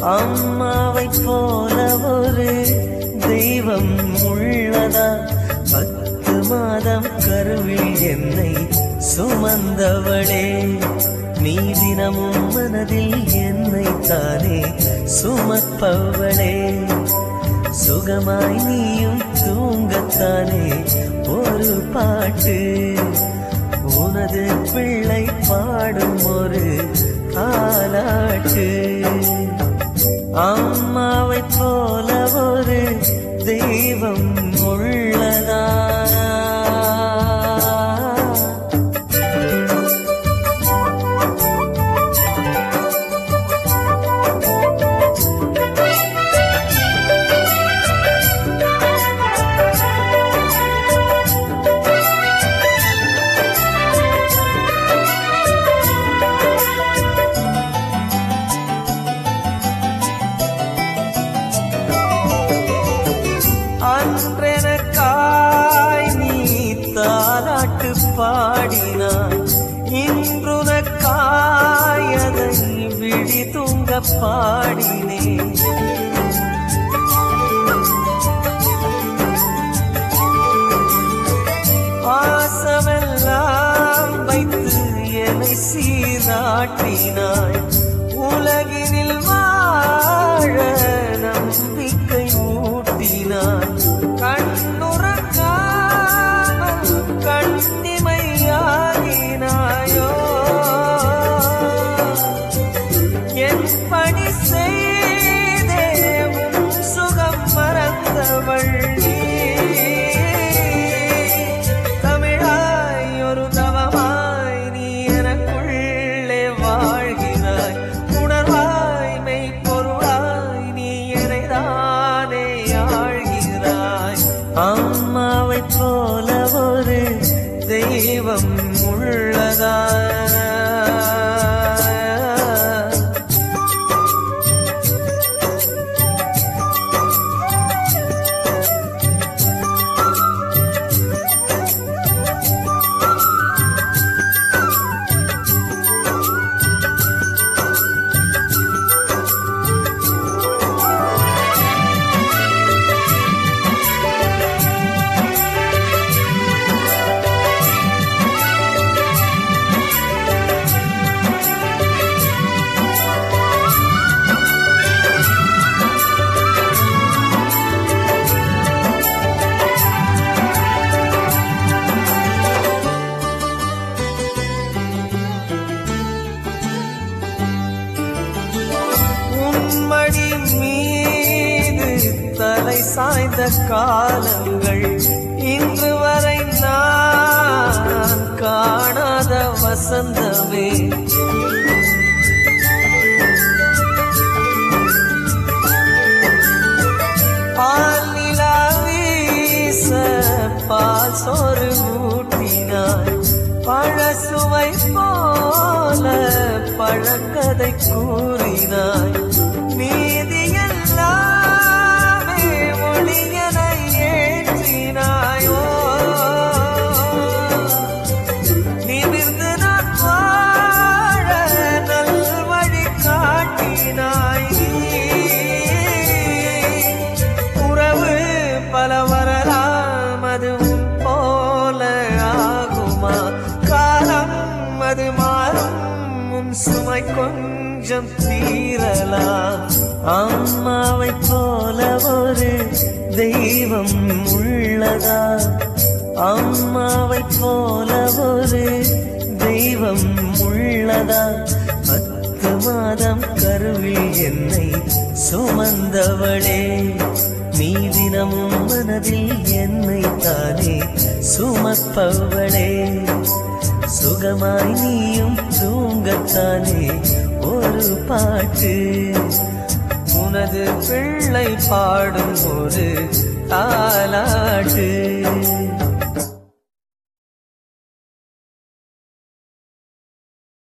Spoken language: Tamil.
அம்மாவை போல ஒரு தெய்வம் உள்ளதா பத்து மாதம் கருவில் என்னை சுமந்தவளே நீ தினமும் மனதில் என்னை தானே சுமப்பவளே சுகமாய் நீயும் தூங்கத்தானே ஒரு பாட்டு உனது பிள்ளை பாடும் ஒரு தாலாட்டு அம்மாவை போல ஒரு தெய்வம் உள்ளதா அன்றெனக்காய் நீ தாலாட்டு பாடினாய் இன்றுனக்காய் அதை விழி தூங்க பாடினேன் பாசமெல்லாம் வைத்து என்னை சீராட்டினாய் உலகினில் வாழ நம்பிக்கை ஊட்டினாய் கண்ணுறக்காமல் கண்ணிமையாகினாயோ என் பணி செய்தே உன் சுகம் மறந்தவள் நீ. தமிழாய் ஒரு தவமாய் நீ எனக்குள்ளே வாழ்கிறாய் உணர்வாய் மெய்ப்பொருளாய் நீ என்னைதானே ஆழ்கிறாய் அம்மாவை போல ஒரு தெய்வம் உள்ளதா உன்மடி மீது தலை சாய்ந்த காலங்கள் இன்று வரை நான் காணாத வசந்தமே பால் நிலா வீச பால் சோறு ஊட்டினாய் பழசுவை போல பழக்கதை கூறினாய் மீதி எல்லாமே ஒளியனை ஏற்றினாயோ நிமிர்ந்து நான் வாழ நல்வழி காட்டினாய் உறவு பல வரலாம் அது உன் போல ஆகுமா காலம் அது மாறும் உன் சுமை கொஞ்சம் தீரலாம் அம்மாவை போல ஒரு தெய்வம் உள்ளதா அம்மாவை போல ஒரு தெய்வம் உள்ளதா பத்து மாதம் கருவில் என்னை சுமந்தவளே நீ தினமும் மனதில் என்னை தானே சுமப்பவளே சுகமாய் நீயும் தூங்கத்தானே ஒரு பாட்டு உனது பிள்ளை பாடும் ஒரு தாலாட்டு